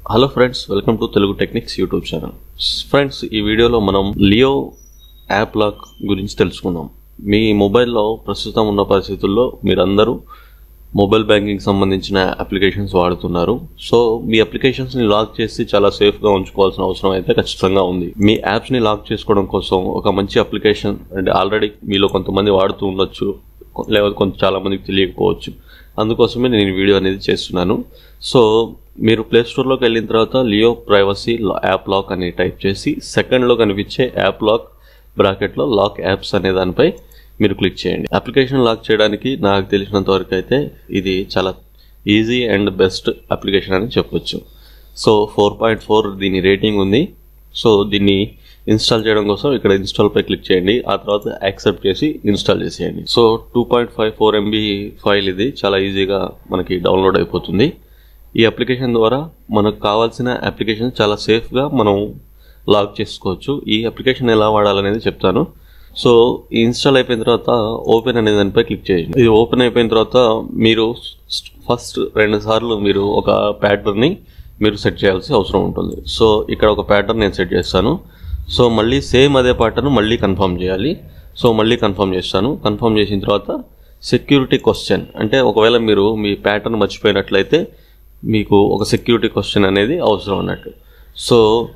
hello friends welcome to Telugu techniques YouTube channel friends ఈ వీడియోలో మనం లియో యాప్ లాక్ గురించి తెలుసుకుందాం మీ మొబైల్లో ప్రస్తుతం ఉన్న పరిస్థితుల్లో మీరందరూ మొబైల్ బ్యాంకింగ్ సంబంధించిన అప్లికేషన్స్ వాడుతున్నారు సో మీ అప్లికేషన్స్ని లాక్ చేసి చాలా సేఫ్గా ఉంచుకోవాల్సిన అవసరం అయితే ఖచ్చితంగా ఉంది మీ యాప్స్ని లాక్ చేసుకోవడం కోసం ఒక మంచి అప్లికేషన్ అంటే ఆల్రెడీ మీలో కొంతమంది వాడుతూ ఉండొచ్చు లేదా కొంత చాలా మందికి తెలియకపోవచ్చు అందుకోసమే నేను ఈ వీడియో అనేది చేస్తున్నాను సో మీరు ప్లే స్టోర్లోకి వెళ్ళిన తర్వాత లియో ప్రైవసీ యాప్ లాక్ అని టైప్ చేసి సెకండ్లో కనిపించే యాప్ లాక్ బ్రాకెట్లో లాక్ యాప్స్ అనే దానిపై మీరు క్లిక్ చేయండి అప్లికేషన్ లాక్ చేయడానికి నాకు తెలిసినంత వరకు అయితే ఇది చాలా ఈజీ అండ్ బెస్ట్ అప్లికేషన్ అని చెప్పొచ్చు సో ఫోర్ పాయింట్ ఫోర్ దీని రేటింగ్ ఉంది సో దీన్ని ఇన్స్టాల్ చేయడం కోసం ఇక్కడ ఇన్స్టాల్ పై క్లిక్ చేయండి ఆ తర్వాత యాక్సెప్ట్ చేసి ఇన్స్టాల్ చేసేయండి so two point five four MB file ఇది చాలా ఈజీగా మనకి డౌన్లోడ్ అయిపోతుంది ఈ అప్లికేషన్ ద్వారా మనకు కావాల్సిన అప్లికేషన్ చాలా సేఫ్గా మనం లాక్ చేసుకోవచ్చు ఈ అప్లికేషన్ ఎలా వాడాలనేది చెప్తాను సో ఇన్స్టాల్ అయిపోయిన తర్వాత ఓపెన్ అనే దానిపై క్లిక్ చేయండి ఇది ఓపెన్ అయిపోయిన తర్వాత మీరు ఫస్ట్ రెండు సార్లు మీరు ఒక ప్యాటర్న్ని మీరు సెట్ చేయాల్సి అవసరం ఉంటుంది సో ఇక్కడ ఒక ప్యాటర్న్ నేను సెట్ చేస్తాను సో మళ్ళీ సేమ్ అదే ప్యాటర్న్ మళ్ళీ కన్ఫర్మ్ చేయాలి సో మళ్ళీ కన్ఫర్మ్ చేస్తాను కన్ఫర్మ్ చేసిన తర్వాత సెక్యూరిటీ క్వశ్చన్ అంటే ఒకవేళ మీరు మీ ప్యాటర్న్ మర్చిపోయినట్లయితే మీకు ఒక సెక్యూరిటీ క్వశ్చన్ అనేది అవసరం అన్నట్టు సో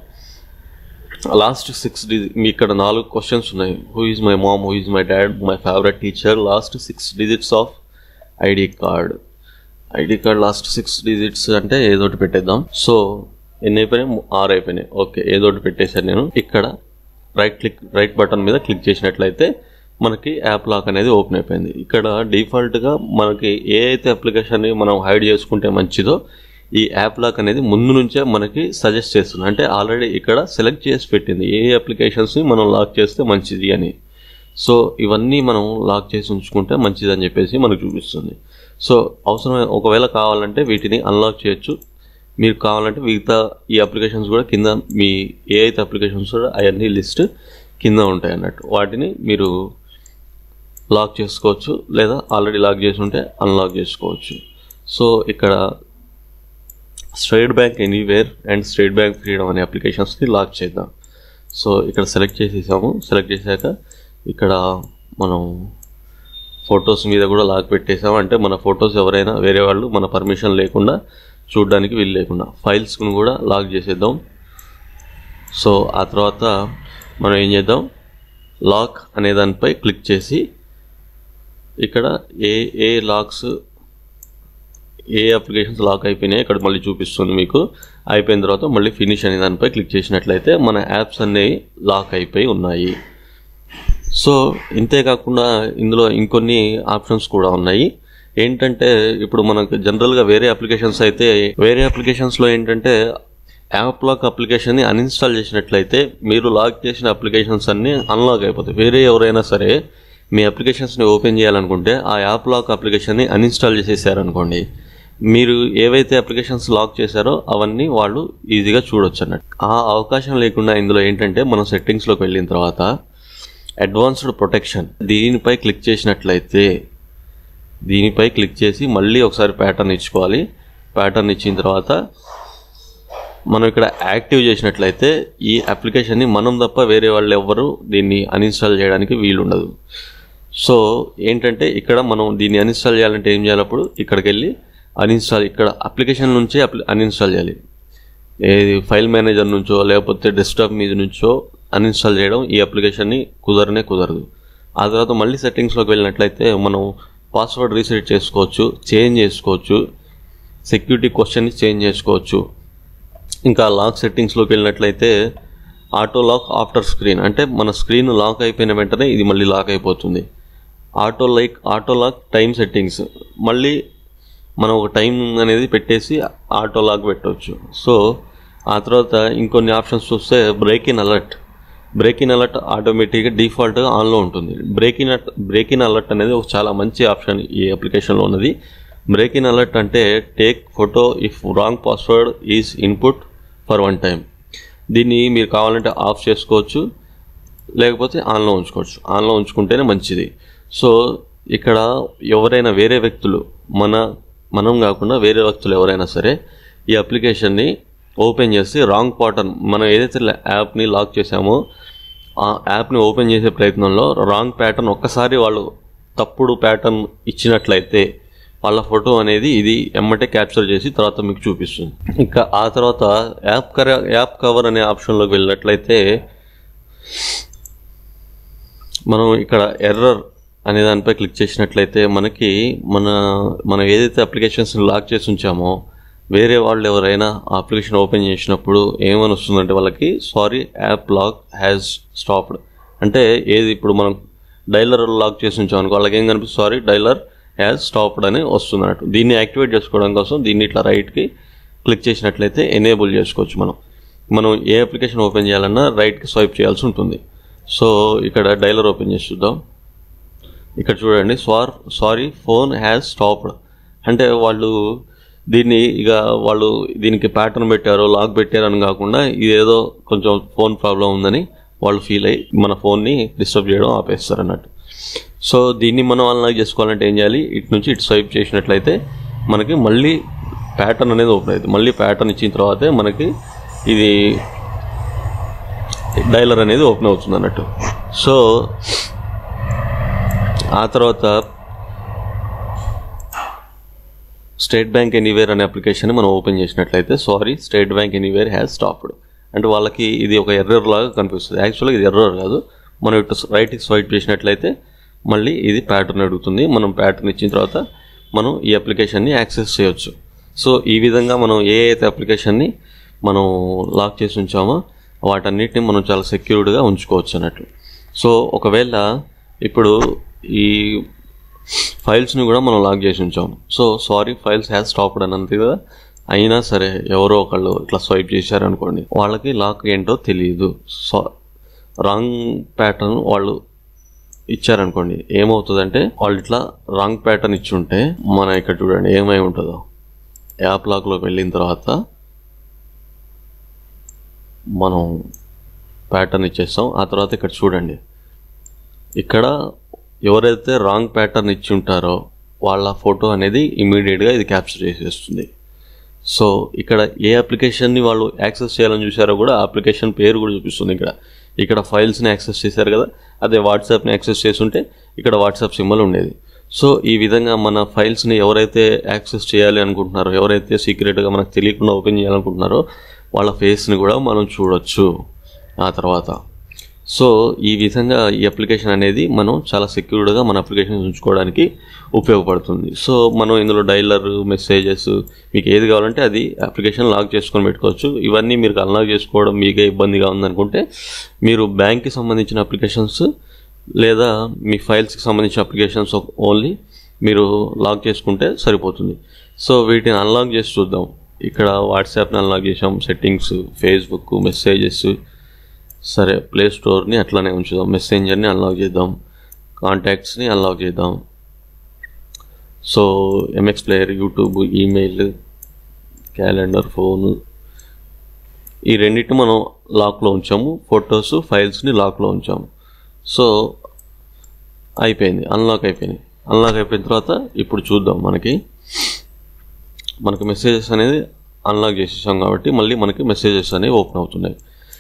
లాస్ట్ సిక్స్ డి మీ ఇక్కడ నాలుగు క్వశ్చన్స్ ఉన్నాయి who is my mom who is my dad my favourite teacher last six digits of ID card ID card last six digits అంటే ఏదో ఒకటి పెట్టేద్దాం సో ఎన్ని అయిపోయినాయి ఆరు అయిపోయినాయి ఓకే ఏదో ఒకటి పెట్టేశాను నేను ఇక్కడ రైట్ క్లిక్ రైట్ బటన్ మీద క్లిక్ చేసినట్లయితే మనకి యాప్ లాక్ అనేది ఓపెన్ అయిపోయింది ఇక్కడ డిఫాల్ట్గా మనకి ఏ అయితే అప్లికేషన్ని మనం హైడ్ చేసుకుంటే మంచిదో ఈ యాప్ లాక్ అనేది ముందు నుంచే మనకి సజెస్ట్ చేస్తుంది అంటే ఆల్రెడీ ఇక్కడ సెలెక్ట్ చేసి పెట్టింది ఏ అప్లికేషన్స్ని మనం లాక్ చేస్తే మంచిది అని సో ఇవన్నీ మనం లాక్ చేసి ఉంచుకుంటే మంచిది అని చెప్పేసి మనకు చూపిస్తుంది సో అవసరం ఒకవేళ కావాలంటే వీటిని అన్లాక్ చేయొచ్చు మీరు కావాలంటే మిగతా ఈ అప్లికేషన్స్ కూడా కింద మీ ఏ అయితే అప్లికేషన్స్ కూడా అవన్నీ లిస్ట్ కింద ఉంటాయి అన్నట్టు వాటిని మీరు లాక్ చేసుకోవచ్చు లేదా ఆల్రెడీ లాక్ చేసి ఉంటే అన్లాక్ చేసుకోవచ్చు సో ఇక్కడ State Bank anywhere and State Bank freedom అనే అప్లికేషన్స్ని లాక్ చేద్దాం సో ఇక్కడ సెలెక్ట్ చేసేసాము సెలెక్ట్ చేశాక ఇక్కడ మనం ఫొటోస్ మీద కూడా లాక్ పెట్టేసాము అంటే మన ఫొటోస్ ఎవరైనా వేరే వాళ్ళు మన పర్మిషన్ లేకుండా చూడడానికి వీలు లేకుండా ఫైల్స్ను కూడా లాక్ చేసేద్దాం సో ఆ తర్వాత మనం ఏం చేద్దాం లాక్ అనే దానిపై క్లిక్ చేసి ఇక్కడ ఏ ఏ లాక్స్ ఏ అప్లికేషన్స్ లాక్ అయిపోయినాయి ఇక్కడ మళ్ళీ చూపిస్తుంది మీకు అయిపోయిన తర్వాత మళ్ళీ ఫినిష్ అనే దానిపై క్లిక్ చేసినట్లయితే మన యాప్స్ అన్నీ లాక్ అయిపోయి ఉన్నాయి సో ఇంతే కాకుండా ఇందులో ఇంకొన్ని ఆప్షన్స్ కూడా ఉన్నాయి ఏంటంటే ఇప్పుడు మనకు జనరల్గా వేరే అప్లికేషన్స్ అయితే వేరే అప్లికేషన్స్లో ఏంటంటే యాప్ లాక్ అప్లికేషన్ని అన్ఇన్స్టాల్ చేసినట్లయితే మీరు లాక్ చేసిన అప్లికేషన్స్ అన్నీ అన్లాక్ అయిపోతాయి వేరే ఎవరైనా సరే మీ అప్లికేషన్స్ని ఓపెన్ చేయాలనుకుంటే ఆ యాప్ లాక్ అప్లికేషన్ని అన్ఇన్స్టాల్ చేసేసారనుకోండి మీరు ఏవైతే అప్లికేషన్స్ లాక్ చేశారో అవన్నీ వాళ్ళు ఈజీగా చూడొచ్చు అన్నట్టు ఆ అవకాశం లేకుండా ఇందులో ఏంటంటే మనం సెట్టింగ్స్లోకి వెళ్ళిన తర్వాత అడ్వాన్స్డ్ ప్రొటెక్షన్ దీనిపై క్లిక్ చేసినట్లయితే దీనిపై క్లిక్ చేసి మళ్ళీ ఒకసారి ప్యాటర్న్ ఇచ్చుకోవాలి ప్యాటర్న్ ఇచ్చిన తర్వాత మనం ఇక్కడ యాక్టివ్ చేసినట్లయితే ఈ అప్లికేషన్ని మనం తప్ప వేరే వాళ్ళు ఎవ్వరు దీన్ని అన్ఇన్స్టాల్ చేయడానికి వీలుండదు సో ఏంటంటే ఇక్కడ మనం దీన్ని అన్ఇన్స్టాల్ చేయాలంటే ఏం చేయాలప్పుడు ఇక్కడికి వెళ్ళి అన్ఇన్స్టాల్ ఇక్కడ అప్లికేషన్ నుంచే అన్ఇన్స్టాల్ చేయాలి ఏది ఫైల్ మేనేజర్ నుంచో లేకపోతే డెస్క్టాప్ మీద నుంచో అన్ఇన్స్టాల్ చేయడం ఈ అప్లికేషన్ని కుదరనే కుదరదు ఆ తర్వాత మళ్ళీ సెట్టింగ్స్లోకి వెళ్ళినట్లయితే మనం పాస్వర్డ్ రీసెట్ చేసుకోవచ్చు చేంజ్ చేసుకోవచ్చు సెక్యూరిటీ క్వశ్చన్ని చేంజ్ చేసుకోవచ్చు ఇంకా లాక్ సెట్టింగ్స్లోకి వెళ్ళినట్లయితే ఆటో లాక్ ఆఫ్టర్ స్క్రీన్ అంటే మన స్క్రీన్ లాక్ అయిపోయిన వెంటనే ఇది మళ్ళీ లాక్ అయిపోతుంది auto like auto lock time settings మళ్ళీ మనం ఒక టైం అనేది పెట్టేసి ఆటో లాక్ పెట్టవచ్చు సో ఆ తర్వాత ఇంకొన్ని ఆప్షన్స్ చూస్తే break in alert break in alert ఆటోమేటిక్గా డిఫాల్ట్గా ఆన్లో ఉంటుంది break in break in alert అనేది ఒక చాలా మంచి ఆప్షన్ ఈ అప్లికేషన్లో ఉన్నది బ్రేక్ ఇన్ అలర్ట్ అంటే take photo if wrong password is input for one time దీన్ని మీరు కావాలంటే ఆఫ్ చేసుకోవచ్చు లేకపోతే ఆన్లో ఉంచుకోవచ్చు ఆన్లో ఉంచుకుంటేనే మంచిది సో ఇక్కడ ఎవరైనా వేరే వ్యక్తులు మన మనం కాకుండా వేరే వ్యక్తులు ఎవరైనా సరే ఈ అప్లికేషన్ని ఓపెన్ చేసి రాంగ్ పాటర్న్ మనం ఏదైతే యాప్ని లాక్ చేసామో ఆ యాప్ని ఓపెన్ చేసే ప్రయత్నంలో రాంగ్ ప్యాటర్న్ ఒక్కసారి వాళ్ళు తప్పుడు ప్యాటర్న్ ఇచ్చినట్లయితే వాళ్ళ ఫోటో అనేది ఇది ఎమ్మటే క్యాప్చర్ చేసి తర్వాత మీకు చూపిస్తుంది ఇంకా ఆ తర్వాత యాప్ కర యాప్ కవర్ అనే ఆప్షన్లోకి వెళ్ళినట్లయితే మనం ఇక్కడ ఎర్రర్ అనే దానిపై క్లిక్ చేసినట్లయితే మనకి మన మనం ఏదైతే అప్లికేషన్స్ లాక్ చేసి ఉంచామో వేరే వాళ్ళు ఎవరైనా అప్లికేషన్ ఓపెన్ చేసినప్పుడు ఏమని వస్తుందంటే వాళ్ళకి sorry app lock has stopped అంటే ఏది ఇప్పుడు మనం డైలర్ లాక్ చేసి ఉంచాం అనుకో వాళ్ళకి ఏం కనిపిస్తుంది సారీ డైలర్ హ్యాస్ స్టాప్డ్ అని వస్తున్నట్టు దీన్ని యాక్టివేట్ చేసుకోవడం కోసం దీన్ని ఇట్లా రైట్కి క్లిక్ చేసినట్లయితే ఎనేబుల్ చేసుకోవచ్చు మనం మనం ఏ అప్లికేషన్ ఓపెన్ చేయాలన్నా రైట్కి స్వైప్ చేయాల్సి ఉంటుంది సో ఇక్కడ డైలర్ ఓపెన్ చేసి చూద్దాం ఇక్కడ చూడండి sir sorry phone has stopped అంటే వాళ్ళు దీన్ని ఇక వాళ్ళు దీనికి ప్యాటర్న్ పెట్టారో లాక్ పెట్టారని కాకుండా ఇదేదో కొంచెం ఫోన్ ప్రాబ్లం ఉందని వాళ్ళు ఫీల్ అయ్యి మన ఫోన్ని డిస్టర్బ్ చేయడం ఆపేస్తారు అన్నట్టు సో దీన్ని మనం అన్లాక్ చేసుకోవాలంటే ఏం చేయాలి ఇటు నుంచి ఇటు స్వైప్ చేసినట్లయితే మనకి మళ్ళీ ప్యాటర్న్ అనేది ఓపెన్ అవుతుంది మళ్ళీ ప్యాటర్న్ ఇచ్చిన తర్వాతే మనకి ఇది డైలర్ అనేది ఓపెన్ అవుతుంది అన్నట్టు సో ఆ తర్వాత స్టేట్ బ్యాంక్ ఎనీవేర్ అనే అప్లికేషన్ మనం ఓపెన్ చేసినట్లయితే sorry State Bank anywhere has stopped అంటే వాళ్ళకి ఇది ఒక ఎర్రర్ లాగా కనిపిస్తుంది యాక్చువల్గా ఇది ఎర్రర్ కాదు మనం ఇటు రైట్కి స్వైప్ చేసినట్లయితే మళ్ళీ ఇది ప్యాటర్న్ అడుగుతుంది మనం ప్యాటర్న్ ఇచ్చిన తర్వాత మనం ఈ అప్లికేషన్ని యాక్సెస్ చేయొచ్చు సో ఈ విధంగా మనం ఏ అయితే అప్లికేషన్ని మనం లాక్ చేసి ఉంచామో వాటన్నిటిని మనం చాలా సెక్యూర్డ్గా ఉంచుకోవచ్చు అన్నట్లు సో ఒకవేళ ఇప్పుడు ఈ ఫైల్స్ని కూడా మనం లాక్ చేసి ఉంచాం so sorry files has stopped అని అంతే కదా అయినా సరే ఎవరో ఒకళ్ళు ఇట్లా స్వైప్ చేశారనుకోండి వాళ్ళకి లాక్ ఏంటో తెలియదు సో రాంగ్ ప్యాటర్న్ వాళ్ళు ఇచ్చారనుకోండి ఏమవుతుందంటే వాళ్ళు ఇట్లా రాంగ్ ప్యాటర్న్ ఇచ్చి ఉంటే మన ఇక్కడ చూడండి ఏమై ఉంటుందో యాప్ లాక్లోకి వెళ్ళిన తర్వాత మనం ప్యాటర్న్ ఇచ్చేస్తాం ఆ తర్వాత ఇక్కడ చూడండి ఇక్కడ ఎవరైతే రాంగ్ ప్యాటర్న్ ఇచ్చి ఉంటారో వాళ్ళ ఫోటో అనేది ఇమీడియట్గా ఇది క్యాప్చర్ చేసేస్తుంది సో ఇక్కడ ఏ అప్లికేషన్ని వాళ్ళు యాక్సెస్ చేయాలని చూసారో కూడా అప్లికేషన్ పేరు కూడా చూపిస్తుంది ఇక్కడ ఇక్కడ ఫైల్స్ని యాక్సెస్ చేశారు కదా అదే వాట్సాప్ని యాక్సెస్ చేస్తుంటే ఇక్కడ వాట్సాప్ సింబల్ ఉండేది సో ఈ విధంగా మన ఫైల్స్ని ఎవరైతే యాక్సెస్ చేయాలి అనుకుంటున్నారో ఎవరైతే సీక్రెట్గా మనకు తెలియకుండా ఓపెన్ చేయాలనుకుంటున్నారో వాళ్ళ ఫేస్ని కూడా మనం చూడొచ్చు ఆ తర్వాత సో ఈ విధంగా ఈ అప్లికేషన్ అనేది మనం చాలా సెక్యూర్డ్గా మన అప్లికేషన్ ఉంచుకోవడానికి ఉపయోగపడుతుంది సో మనం ఇందులో డైలర్ మెసేజెస్ మీకు ఏది కావాలంటే అది అప్లికేషన్ లాక్ చేసుకొని పెట్టుకోవచ్చు ఇవన్నీ మీరు అన్లాక్ చేసుకోవడం మీకే ఇబ్బందిగా ఉందనుకుంటే మీరు బ్యాంక్కి సంబంధించిన అప్లికేషన్స్ లేదా మీ ఫైల్స్కి సంబంధించిన అప్లికేషన్స్ ఓన్లీ మీరు లాక్ చేసుకుంటే సరిపోతుంది సో వీటిని అన్లాక్ చేసి చూద్దాం ఇక్కడ వాట్సాప్ని అన్లాక్ చేసాం సెట్టింగ్స్ ఫేస్బుక్ మెసేజెస్ సరే ప్లే స్టోర్ని అట్లానే ఉంచుదాం మెసెంజర్ని అన్లాక్ చేద్దాం కాంటాక్ట్స్ని అన్లాక్ చేద్దాం so MX player YouTube email calendar phone ఈ రెండింటిని మనం లాక్లో ఉంచాము ఫొటోస్ ఫైల్స్ని లాక్లో ఉంచాము సో అయిపోయింది అన్లాక్ అయిపోయింది అన్లాక్ అయిపోయిన తర్వాత ఇప్పుడు చూద్దాం మనకి మనకి మెసేజెస్ అనేది అన్లాక్ చేసేసాం కాబట్టి మళ్ళీ మనకి మెసేజెస్ అనేవి ఓపెన్ అవుతున్నాయి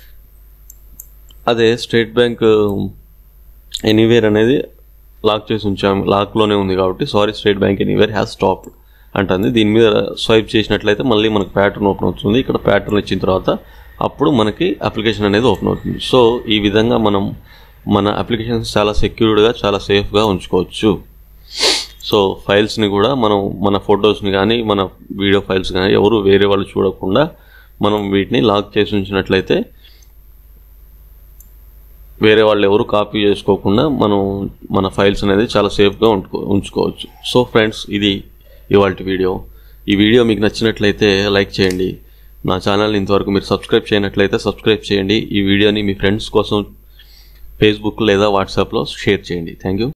అదే స్టేట్ బ్యాంక్ ఎనీవేర్ అనేది లాక్ చేసి ఉంచాము లాక్లోనే ఉంది కాబట్టి sorry State Bank anywhere has stop అంటుంది దీని మీద స్వైప్ చేసినట్లయితే మళ్ళీ మనకి ప్యాటర్న్ ఓపెన్ అవుతుంది ఇక్కడ ప్యాటర్న్ ఇచ్చిన తర్వాత అప్పుడు మనకి అప్లికేషన్ అనేది ఓపెన్ అవుతుంది సో ఈ విధంగా మనం మన అప్లికేషన్స్ చాలా సెక్యూర్డ్గా చాలా సేఫ్గా ఉంచుకోవచ్చు సో ఫైల్స్ని కూడా మనం మన ఫొటోస్ని కానీ మన వీడియో ఫైల్స్ కానీ ఎవరు వేరే వాళ్ళు చూడకుండా మనం వీటిని లాక్ చేసి ఉంచినట్లయితే వేరే వాళ్ళు ఎవరు కాపీ చేసుకోకుండా మనం మన ఫైల్స్ అనేది చాలా సేఫ్గా ఉంచుకో ఉంచుకోవచ్చు సో ఫ్రెండ్స్ ఇది ఇవాళ వీడియో ఈ వీడియో మీకు నచ్చినట్లయితే లైక్ చేయండి నా ఛానల్ని ఇంతవరకు మీరు సబ్స్క్రైబ్ చేయనట్లయితే సబ్స్క్రైబ్ చేయండి ఈ వీడియోని మీ ఫ్రెండ్స్ కోసం ఫేస్బుక్ లేదా వాట్సాప్లో షేర్ చేయండి థ్యాంక్ యూ